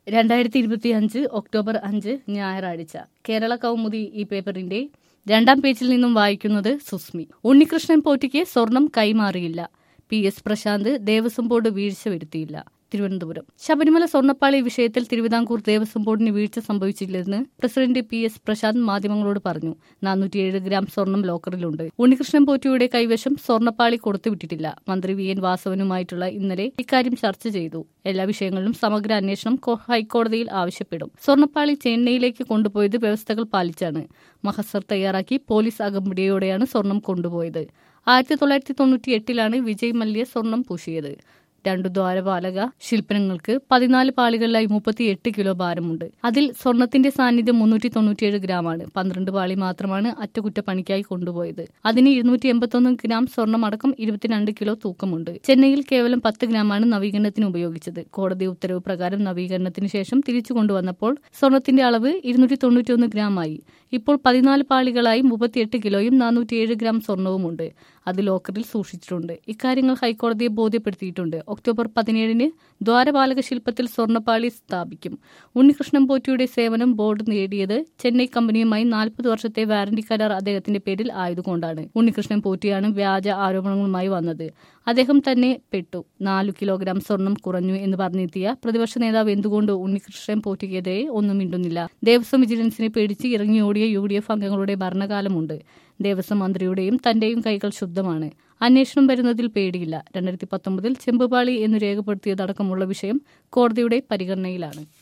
രണ്ടായിരത്തി ഇരുപത്തി അഞ്ച് ഒക്ടോബർ അഞ്ച് ഞായറാഴ്ച കേരള കൗമുദി ഈ പേപ്പറിന്റെ രണ്ടാം പേജിൽ നിന്നും വായിക്കുന്നത് സുസ്മി ഉണ്ണികൃഷ്ണൻ പോറ്റിക്ക് സ്വർണം കൈമാറിയില്ല P S Prasanth Devaswom board വീഴ്ച വരുത്തിയില്ല തിരുവനന്തപുരം ശബരിമല സ്വർണ്ണപ്പാളി വിഷയത്തിൽ തിരുവിതാംകൂർ ദേവസ്വം ബോർഡിന് വീഴ്ച സംഭവിച്ചില്ലെന്ന് പ്രസിഡന്റ് പി എസ് പ്രശാന്ത് മാധ്യമങ്ങളോട് പറഞ്ഞു നാനൂറ്റിയേഴ് ഗ്രാം സ്വർണം ലോക്കറിലുണ്ട് ഉണ്ണികൃഷ്ണൻ പോറ്റിയുടെ കൈവശം സ്വർണ്ണപ്പാളി കൊടുത്തുവിട്ടിട്ടില്ല മന്ത്രി വി എൻ വാസവനുമായിട്ടുള്ള ഇന്നലെ ഇക്കാര്യം ചർച്ച ചെയ്തു എല്ലാ വിഷയങ്ങളിലും സമഗ്ര അന്വേഷണം കോ- ഹൈക്കോടതിയിൽ ആവശ്യപ്പെടും സ്വർണ്ണപ്പാളി ചെന്നൈയിലേക്ക് കൊണ്ടുപോയത് വ്യവസ്ഥകൾ പാലിച്ചാണ് മഹസർ തയ്യാറാക്കി പോലീസ് അകമ്പടിയോടെയാണ് സ്വർണം കൊണ്ടുപോയത് ആയിരത്തി തൊള്ളായിരത്തി തൊണ്ണൂറ്റി എട്ടിലാണ് വിജയ് മല്യ സ്വർണം പൂശിയത് രണ്ടു ദ്വാരപാലക ശില്പങ്ങൾക്ക് പതിനാല് പാളികളിലായി മുപ്പത്തിയെട്ട് കിലോ ഭാരമുണ്ട് അതിൽ സ്വർണത്തിന്റെ സാന്നിധ്യം മുന്നൂറ്റി തൊണ്ണൂറ്റിയേഴ് ഗ്രാമാണ് പന്ത്രണ്ട് പാളി മാത്രമാണ് അറ്റകുറ്റപ്പണിക്കായി കൊണ്ടുപോയത് അതിന് ഇരുന്നൂറ്റി എൺപത്തൊന്ന് ഗ്രാം സ്വർണം അടക്കം ഇരുപത്തിരണ്ട് കിലോ തൂക്കമുണ്ട് ചെന്നൈയിൽ കേവലം പത്ത് ഗ്രാമാണ് നവീകരണത്തിന് ഉപയോഗിച്ചത് കോടതി ഉത്തരവ് പ്രകാരം നവീകരണത്തിന് ശേഷം തിരിച്ചു കൊണ്ടുവന്നപ്പോൾ സ്വർണത്തിന്റെ അളവ് ഇരുന്നൂറ്റി തൊണ്ണൂറ്റിയൊന്ന് ഗ്രാം ആയി ഇപ്പോൾ പതിനാല് പാളികളായി മുപ്പത്തിയെട്ട് കിലോയും നാനൂറ്റിയേഴ് ഗ്രാം സ്വർണവുമുണ്ട് അത് ലോക്കറിൽ സൂക്ഷിച്ചിട്ടുണ്ട് ഇക്കാര്യങ്ങൾ ഹൈക്കോടതിയെ ബോധ്യപ്പെടുത്തിയിട്ടുണ്ട് ഒക്ടോബർ പതിനേഴിന് ദ്വാരപാലക ശില്പത്തിൽ സ്വർണ്ണപ്പാളി സ്ഥാപിക്കും ഉണ്ണികൃഷ്ണൻ പോറ്റിയുടെ സേവനം ബോർഡ് നേടിയത് ചെന്നൈ കമ്പനിയുമായി നാൽപ്പത് വർഷത്തെ വാറന്റി കരാർ അദ്ദേഹത്തിന്റെ പേരിൽ ആയതുകൊണ്ടാണ് ഉണ്ണികൃഷ്ണൻ പോറ്റിയാണ് വ്യാജ ആരോപണങ്ങളുമായി വന്നത് അദ്ദേഹം തന്നെ പെട്ടു നാലു കിലോഗ്രാം സ്വർണം കുറഞ്ഞു എന്ന് പറഞ്ഞെത്തിയ പ്രതിപക്ഷ നേതാവ് എന്തുകൊണ്ട് ഉണ്ണികൃഷ്ണൻ പോറ്റിക്കെതിരെ ഒന്നും മിണ്ടുന്നില്ല ദേവസ്വം വിജിലൻസിനെ പേടിച്ച് ഇറങ്ങിയോടിയ യു ഡി എഫ് അംഗങ്ങളുടെ ഭരണകാലമുണ്ട് ദേവസ്വം മന്ത്രിയുടെയും തന്റെയും കൈകൾ ശുദ്ധമാണ് അന്വേഷണം വരുന്നതിൽ പേടിയില്ല രണ്ടായിരത്തി പത്തൊമ്പതിൽ ചെമ്പുപാളി എന്ന് രേഖപ്പെടുത്തിയതടക്കമുള്ള വിഷയം കോടതിയുടെ പരിഗണനയിലാണ്